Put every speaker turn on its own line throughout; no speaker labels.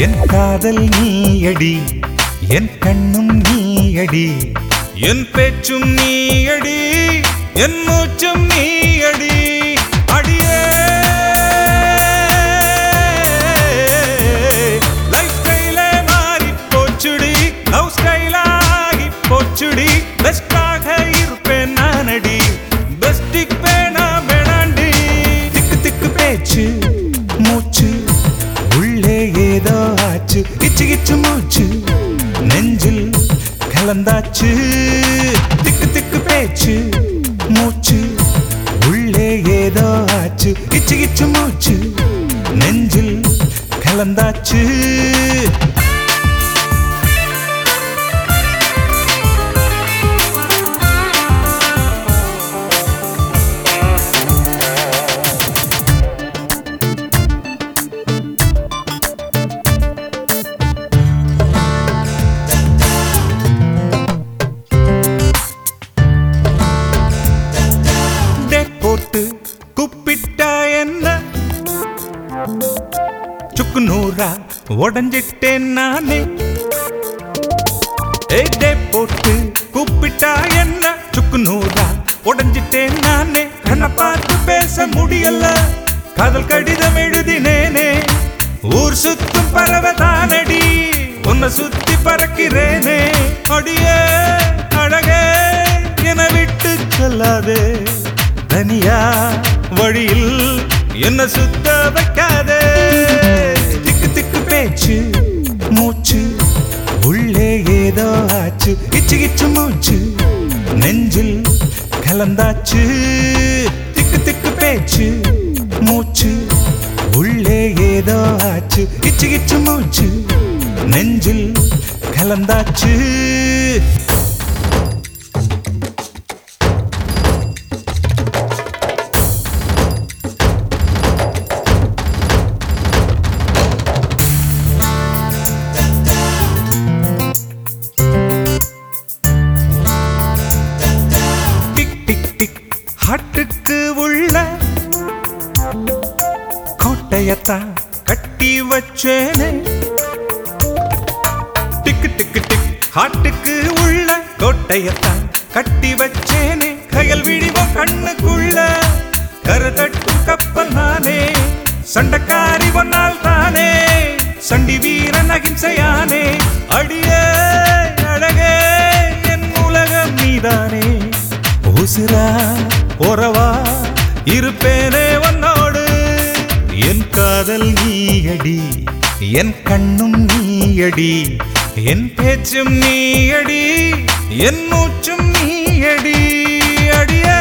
என் காதல் நீயடி என் கண்ணும் நீயடி என் பேச்சும் நீயடி என் மூச்சும் நீயடி அடியே லைஃப் ஸ்டைலே மாறி போச்சுடி லவ் ஸ்டைலாகி போச்சுடி பெஸ்டாக இருப்பேன் நானடி பெஸ்டிக் வேணா வேணாண்டி திக்கு திக்கு பேச்சு மூச்சு உள்ளே ஏதோ ஆச்சு கிச்சு கிச்சு மூச்சு நெஞ்சில் கலந்தாச்சு திக்கு திக்கு பேச்சு மூச்சு உள்ளே ஏதோ ஆச்சு கிச்சு கிச்சு மூச்சு நெஞ்சில் கலந்தாச்சு டேட் போட்டு கூப்பிட்டா என்ன சுக்கு நூறா உடஞ்சிட்டேன் நானே ஏய் டேட் போட்டு கூப்பிட்டா என்ன சுக்கு நூறா உடஞ்சிட்டேன் நானே கண்ணை பார்த்து பேச முடியல காதல் கடிதம் எழுதினேனே ஊர் சுத்தும் பறவை தானடி உன்னை சுத்தி பறக்கிறேனே அடியே அழகே என விட்டு சொல்லாதே தனியா வழியில் என்ன சுத்த வைக்காதே திக்கு திக்கு பேச்சு மூச்சு உள்ளே ஏதோ ஆச்சு கிச்சு கிச்சு மூச்சு நெஞ்சில் கலந்தாச்சு திக்கு திக்கு பேச்சு மூச்சு உள்ளே ஏதோ ஆச்சு கிச்சு கிச்சு மூச்சு நெஞ்சில் கலந்தாச்சு டிக் டிக் டிக் ஹாட்டுக்கு உள்ள கோட்டையத்தான் கட்டி வச்சேனே டிக்கு டிக்கு டிக் ஹாட்டுக்கு உள்ள கோட்டையத்தான் கட்டி வச்சேனே கயல் விழிவோ கண்ணுக்குள்ள கருதட்டும் கப்பல் நானே சண்டைக்காரி ஒன்னால் தானே சண்டி வீரன் அகிம்சையானே அடியே அழகே என் உலகம் நீதானே உசிரா உறவா இருப்பேனே உன்னோடு என் காதல் நீயடி என் கண்ணும் நீயடி என் பேச்சும் நீயடி என் மூச்சும் நீயடி அடியே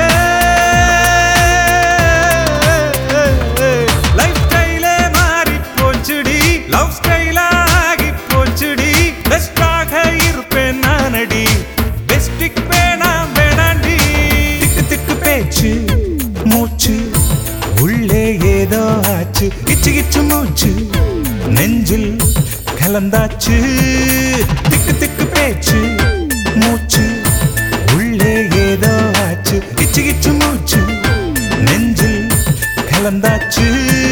லைஃப் ஸ்டைலே மாறி போச்சுடி லவ் ஸ்டைலாகி போச்சுடி பெஸ்டாக இருப்பேன் நானடி பெஸ்டிக் வேணாம் வேணாண்டி திக்கு திக்கு பேச்சு மூச்சு உள்ளே ஏதோ ஆச்சு கிச்சு கிச்சு மூச்சு நெஞ்சில் கலந்தாச்சு திக்கு திக்கு பேச்சு மூச்சு உள்ளே ஏதோ ஆச்சு கிச்சு கிச்சு மூச்சு நெஞ்சில் கலந்தாச்சு